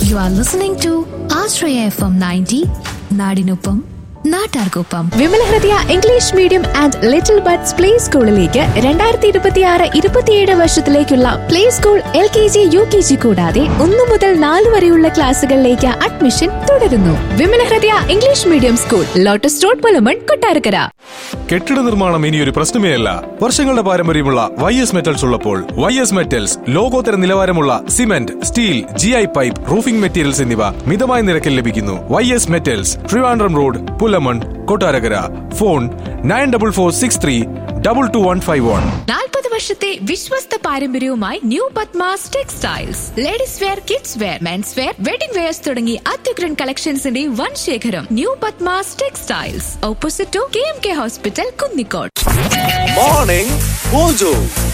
You are listening to Ashraya FM 90, നാടിനൊപ്പം നാട്ടാർക്കൊപ്പം Vimala Hridaya English medium and little buds play സ്കൂളിലേക്ക് രണ്ടായിരത്തി ഇരുപത്തിയാറ് ഇരുപത്തിയേഴ് വർഷത്തിലേക്കുള്ള play school L K G U K G കൂടാതെ ഒന്നു മുതൽ നാല് വരെയുള്ള ക്ലാസുകളിലേക്ക് അഡ്മിഷൻ തുടരുന്നു Vimala Hridaya English medium school lotus road Pulamon Kottarakkara കെട്ടിട നിർമ്മാണം ഇനി ഒരു പ്രശ്നമേ അല്ല വർഷങ്ങളുടെ പാരമ്പര്യമുള്ള വൈ എസ് മെറ്റൽസ് ഉള്ളപ്പോൾ വൈ എസ് മെറ്റൽസ് ലോകോത്തര നിലവാരമുള്ള cement steel G I pipe roofing materials എന്നിവ മിതമായ നിരക്കിൽ ലഭിക്കുന്നു Y S metals Trivandrum road Pulamon Kottarakkara phone nine double four six three double two one five one നാൽപ്പത് വർഷത്തെ വിശ്വസ്ത പാരമ്പര്യവുമായി new Padmas textiles ladies wear kids wear men's wear wedding wears തുടങ്ങി അത്യുഗ്രൻ കളക്ഷൻസിന്റെ വൻ ശേഖരം new Padmas textiles opposite to K M K hospital Kunnicode morning mojo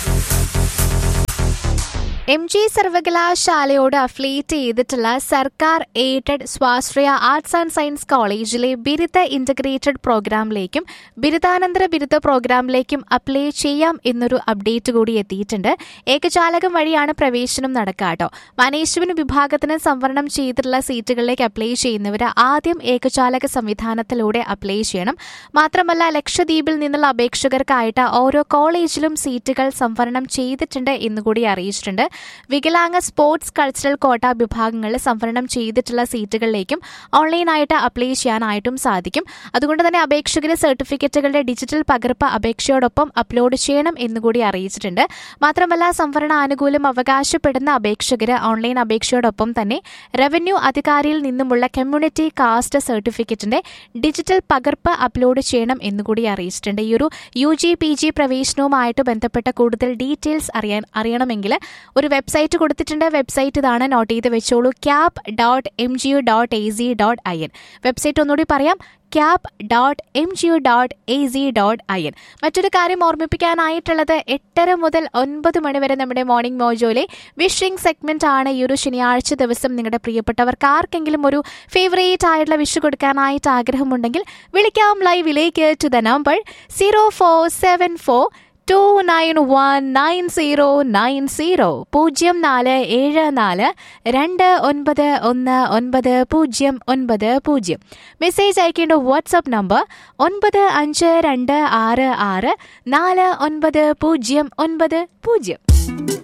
M G സർവകലാശാലയോട് അഫിലിയേറ്റ് ചെയ്തിട്ടുള്ള സർക്കാർ എയ്ഡഡ് സ്വാശ്രയ ആർട്സ് ആൻഡ് സയൻസ് കോളേജിലെ ബിരുദ ഇന്റഗ്രേറ്റഡ് പ്രോഗ്രാമിലേക്കും ബിരുദാനന്തര ബിരുദ പ്രോഗ്രാമിലേക്കും അപ്ലൈ ചെയ്യാം എന്നൊരു അപ്ഡേറ്റ് കൂടി എത്തിയിട്ടുണ്ട് ഏകജാലകം വഴിയാണ് പ്രവേശനം നടക്കുക കേട്ടോ മാനേജ്മെന്റ് വിഭാഗത്തിന് സംവരണം ചെയ്തിട്ടുള്ള സീറ്റുകളിലേക്ക് അപ്ലൈ ചെയ്യുന്നവർ ആദ്യം ഏകജാലക സംവിധാനത്തിലൂടെ അപ്ലൈ ചെയ്യണം മാത്രമല്ല ലക്ഷദ്വീപിൽ നിന്നുള്ള അപേക്ഷകർക്കായിട്ട് ഓരോ കോളേജിലും സീറ്റുകൾ സംവരണം ചെയ്തിട്ടുണ്ട് എന്നുകൂടി അറിയിച്ചിട്ടുണ്ട് വികലാംഗ സ്പോർട്സ് കൾച്ചറൽ കോട്ട വിഭാഗങ്ങളിൽ സംവരണം ചെയ്തിട്ടുള്ള സീറ്റുകളിലേക്കും ഓൺലൈനായിട്ട് അപ്ലൈ ചെയ്യാനായിട്ടും സാധിക്കും അതുകൊണ്ട് തന്നെ അപേക്ഷകർ സർട്ടിഫിക്കറ്റുകളുടെ ഡിജിറ്റൽ പകർപ്പ് അപേക്ഷയോടൊപ്പം അപ്ലോഡ് ചെയ്യണം എന്നുകൂടി അറിയിച്ചിട്ടുണ്ട് മാത്രമല്ല സംവരണ ആനുകൂല്യം അവകാശപ്പെടുന്ന അപേക്ഷകർ ഓൺലൈൻ അപേക്ഷയോടൊപ്പം തന്നെ റവന്യൂ അധികാരിയിൽ നിന്നുമുള്ള കമ്മ്യൂണിറ്റി കാസ്റ്റ് സർട്ടിഫിക്കറ്റിന്റെ ഡിജിറ്റൽ പകർപ്പ് അപ്ലോഡ് ചെയ്യണം എന്നുകൂടി അറിയിച്ചിട്ടുണ്ട് ഈ ഒരു യു ജി പി ജി പ്രവേശനവുമായിട്ട് ബന്ധപ്പെട്ട കൂടുതൽ ഡീറ്റെയിൽസ് അറിയാൻ അറിയണമെങ്കിൽ ഒരു വെബ്സൈറ്റ് കൊടുത്തിട്ടുണ്ട് വെബ്സൈറ്റ് ഇതാണ് നോട്ട് ചെയ്ത് വെച്ചോളൂ cap dot M G U dot A C dot I N website ഒന്നുകൂടി പറയാം cap dot M G U dot A C dot I N മറ്റൊരു കാര്യം ഓർമ്മിപ്പിക്കാനായിട്ടുള്ളത് എട്ടര മുതൽ ഒൻപത് മണി വരെ നമ്മുടെ മോർണിംഗ് മോജോയിലെ വിഷിംഗ് സെഗ്മെന്റ് ആണ് ഈ ഒരു ശനിയാഴ്ച ദിവസം നിങ്ങളുടെ പ്രിയപ്പെട്ടവർക്ക് ആർക്കെങ്കിലും ഒരു ഫേവറേറ്റ് ആയിട്ടുള്ള വിഷ് കൊടുക്കാനായിട്ട് ആഗ്രഹമുണ്ടെങ്കിൽ വിളിക്കാം ലൈവിലേക്ക് to the number zero four seven four two nine one nine zero nine zero പൂജ്യം നാല് ഏഴ് നാല് രണ്ട് ഒൻപത് ഒന്ന് ഒൻപത് പൂജ്യം ഒൻപത് പൂജ്യം മെസ്സേജ് അയക്കേണ്ട വാട്സപ്പ് നമ്പർ ഒൻപത് അഞ്ച് രണ്ട് ആറ് ആറ് നാല് ഒൻപത് പൂജ്യം ഒൻപത് പൂജ്യം